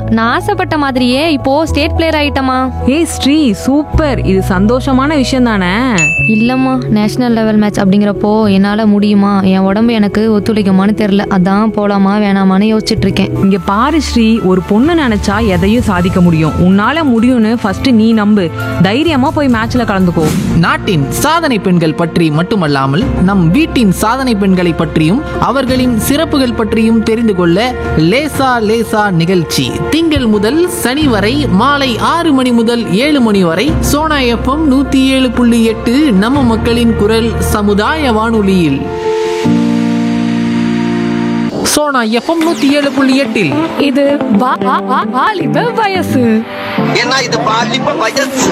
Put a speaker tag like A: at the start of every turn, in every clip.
A: நான் ஆசைப்பட்ட மாதிரியே இப்போ ஸ்டேட் பிளேயர் ஆயிட்டமா
B: ஏய் ஸ்ரீ சூப்பர் இது சந்தோஷமான விஷயம் தானே
A: இல்லம்மா நேஷனல் லெவல் மேட்ச் அப்படிங்கிறப்போ என்னால முடியுமா என் உடம்பு எனக்கு ஒத்துழைக்குமான்னு தெரியல அதான் போலாமா வேணாமான்னு யோசிச்சுட்டு இருக்கேன்
B: இங்க பாரு ஸ்ரீ ஒரு பொண்ணு நினைச்சா எதையும் சாதிக்க முடியும் உன்னால முடியும்னு ஃபர்ஸ்ட் நீ நம்பு தைரியமா போய் மேட்ச்ல கலந்துக்கோ
C: நாட்டின் சாதனை பெண்கள் பற்றி மட்டுமல்லாமல் நம் வீட்டின் சாதனை பெண்களை பற்றியும் அவர்களின் சிறப்புகள் பற்றியும் தெரிந்து கொள்ள லேசா லேசா நிகழ்ச்சி திங்கள் முதல் சனி வரை மாலை ஆறு மணி முதல் ஏழு மணி வரை சோனா எஃப்எம் நூத்தி ஏழு புள்ளி எட்டு நம்ம மக்களின் குரல் சமுதாய வானொலியில் சோனா எஃப்எம் நூத்தி ஏழு புள்ளி எட்டில்
D: இது வா- வா- வா- வாலிப வயசு
E: ஏன்னா இது பாலிப்ப வயசு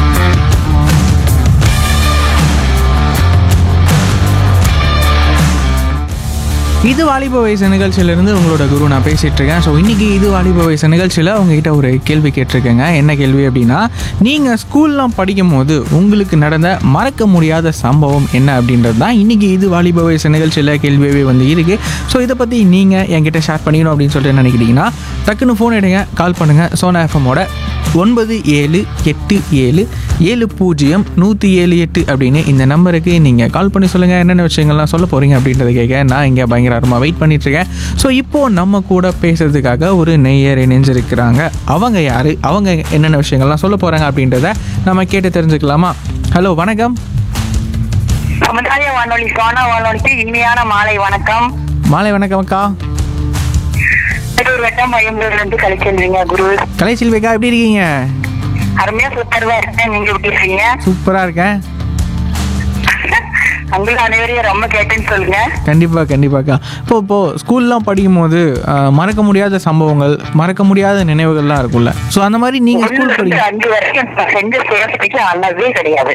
F: இது வாலிப வயசு நிகழ்ச்சியிலிருந்து உங்களோட குரு நான் பேசிட்டு இருக்கேன் ஸோ இன்னைக்கு இது வாலிப வயசு நிகழ்ச்சியில் உங்ககிட்ட ஒரு கேள்வி கேட்டிருக்கேங்க என்ன கேள்வி அப்படின்னா நீங்கள் ஸ்கூல்லாம் படிக்கும் போது உங்களுக்கு நடந்த மறக்க முடியாத சம்பவம் என்ன அப்படின்றது தான் இன்னைக்கு இது வாலிப வயசு நிகழ்ச்சியில் கேள்வியாகவே வந்து இருக்கு ஸோ இதை பற்றி நீங்கள் என்கிட்ட ஷேர் பண்ணிக்கணும் அப்படின்னு சொல்லிட்டு நினைக்கிறீங்கன்னா டக்குன்னு ஃபோன் எடுங்க கால் பண்ணுங்கள் சோனா எஃப்எம்மோட ஒன்பது ஏழு எட்டு ஏழு ஏழு பூஜ்ஜியம் நூற்றி ஏழு எட்டு அப்படின்னு இந்த நம்பருக்கு நீங்கள் கால் பண்ணி சொல்லுங்கள் என்னென்ன விஷயங்கள்லாம் சொல்ல போகிறீங்க அப்படின்றத கேட்க நான் இங்கே பயங்கரமாக வெயிட் பண்ணிட்டுருக்கேன் ஸோ இப்போது நம்ம கூட பேசுறதுக்காக ஒரு நெய்யர் இணைஞ்சிருக்கிறாங்க அவங்க யார் அவங்க என்னென்ன விஷயங்கள்லாம் சொல்ல போகிறாங்க அப்படின்றத நம்ம கேட்டு தெரிஞ்சுக்கலாமா ஹலோ வணக்கம்
G: சமுதாய வானொலி சோனா வானொலிக்கு இனிமையான மாலை வணக்கம்
F: மாலை வணக்கம் அக்கா
G: ஒரு வட்டம் ஐம்பதுல இருந்து கழிச்சிருந்தீங்க குரு
F: கலைச்செல்விக்கா எப்படி இருக்கீங்க
G: அருமையா சூப்பர்வா இருக்கேன் நீங்க எப்படி இருக்கீங்க
F: சூப்பராக இருக்கேன்
G: உங்களுக்கு அனைவரையும் ரொம்ப கேட்டேன்னு சொல்லுங்க
F: கண்டிப்பாக கண்டிப்பாக்கா இப்போ இப்போது ஸ்கூல்லாம் படிக்கும் போது ஆஹ், மறக்க முடியாத சம்பவங்கள் மறக்க முடியாத நினைவுகள்லாம் இருக்கும்ல ஸோ அந்த மாதிரி நீங்கள்
G: ஒண்ணுல
F: ஸ்கூல்
G: இருந்து
F: படிக்கும்
G: அஞ்சு வரைக்கும் நான் செஞ்ச சேஃப்டிக்கு அளவே கிடையாது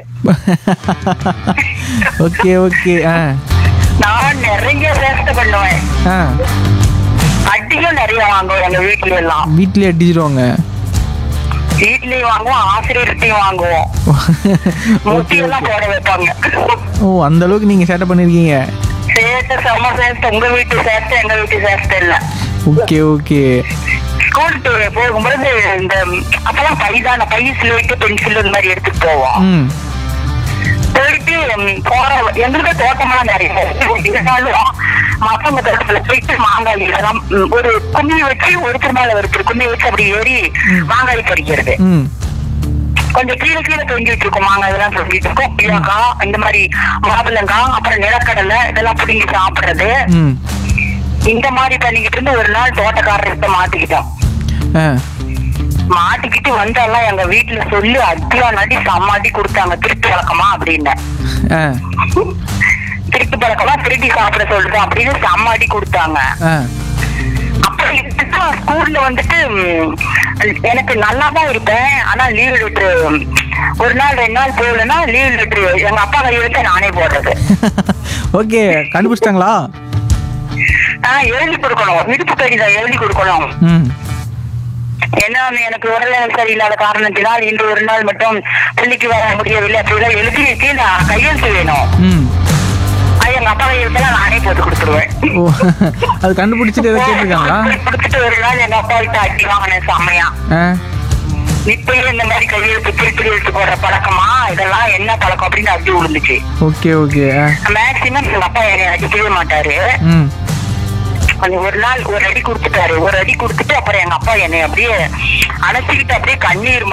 F: ஓகே ஓகே ஆ
G: நான் நிறைய சேஷ்டை பண்ணுவேன்
F: ஆ
G: அடியும் நிறைய வாங்குவோம் எங்க வீட்ல எல்லாம்
F: வீட்டிலே அடிச்சிருவாங்க
G: வீட்லயும் வாங்குவோம் ஆசிரியர்கிட்டையும் வாங்குவோம் முட்டி எல்லாம் போட வைப்பாங்க
F: ஓ அந்த அளவுக்கு நீங்கள் சேட்டை பண்ணியிருக்கீங்க
G: சேட்டை செம சேஷ்டை உங்க வீட்டு சேஷ்டை எங்க வீட்டு சேஷ்டை இல்ல
F: ஓகே ஓகே
G: ஸ்கூல் டூர் போகும்போது இந்த அப்பெல்லாம் பை தான் பை ஸ்லேட்டு பென்சில் இந்த மாதிரி எடுத்துட்டு போவோம்
F: ம்
G: போயிட்டு ம், போற எங்களுக்கு தோட்டமெல்லாம் நிறைய இருக்கு. இருந்தாலும் மத்தவங்க தோட்டத்துல போயிட்டு மாங்காய் இதெல்லாம் ம், ஒரு கும்மி வச்சு ஒருத்தர் மேல ஒருத்தர் கும்மி வச்சு அப்படி ஏறி மாங்காய் பறிக்கிறது
F: ம்
G: கொஞ்சம் கீழே கீழே தொங்கிட்டு இருக்கும் மாங்காய் இதெல்லாம் தொங்கிட்டு இருக்கும் இலக்காய் இந்த மாதிரி மாதுளங்காய் அப்புறம் நிலக்கடலை இதெல்லாம் பிடிங்கி சாப்பிடுறது
F: ம்
G: இந்த மாதிரி பண்ணிக்கிட்டு இருந்து ஒரு நாள் தோட்டக்காரர்கிட்ட மாட்டிக்கிட்டோம்
F: ஆ
G: மாட்டிக்கிட்டு வந்தாலாம் எங்க வீட்டுல சொல்லி அடியா நடி சம்மாட்டி கொடுத்தாங்க திருட்டு பழக்கமா அப்படின்னு
F: ஆ
G: திருட்டு பழக்கமா திருடி சாப்பிட சொல்லுது அப்படின்னு சம்மாட்டி கொடுத்தாங்க
F: ஆ
G: அப்ப இருந்துட்டு ஸ்கூல்ல வந்துட்டு ம், எனக்கு நல்லா தான் இருப்பேன் ஆனா லீவ் லெட்ரு ஒரு நாள் ரெண்டு நாள் போகலன்னா லீவ் லெட்ரு எங்க அப்பா கையெழுத்த நானே போடுறது
F: ஓகே கண்டுபிடிச்சிட்டாங்களா
G: ஆஹ் எழுதி கொடுக்கணும் விடுப்பு கடிதம் எழுதி கொடுக்கணும்
F: ம்
G: என்ன எனக்கு உடல்நிலை சரியில்லாத காரணத்தினால் இன்று ஒரு நாள் மட்டும் பள்ளிக்கு வர முடியவில்லை அப்படிலாம் எழுதி கீழே கையெழுத்து வேணும்
F: ம்
G: அது எங்க அப்பா கையெழுத்தெல்லாம் நானே போட்டு கொடுத்துருவேன்
F: ஓ அது கண்டுபிடிச்சிட்டு எதை கேட்டிருக்காங்களா
G: கொடுத்துட்டு ஒரு நாள் எங்க அப்பா கிட்ட அடி வாங்கினேன் செம்மையா
F: ஆ
G: இப்பயும் இந்த மாதிரி கையெழுத்து திருப்பி எழுத்து போடுற பழக்கமா இதெல்லாம் என்ன பழக்கம் அப்படின்னு அடி விழுந்துச்சு
F: ஓகே ஓகே ஆ
G: மேக்சிமம் எங்க அப்பா என்னை அடிக்கவே மாட்டாரு
F: ம்
G: அந்த ஒரு நாள் ஒரு அடி கொடுத்துட்டாரு ஒரு அடி கொடுத்துட்டு அப்புறம் எங்க அப்பா என்னை அப்படியே அணைச்சிக்கிட்டு அப்படியே கண்ணீர்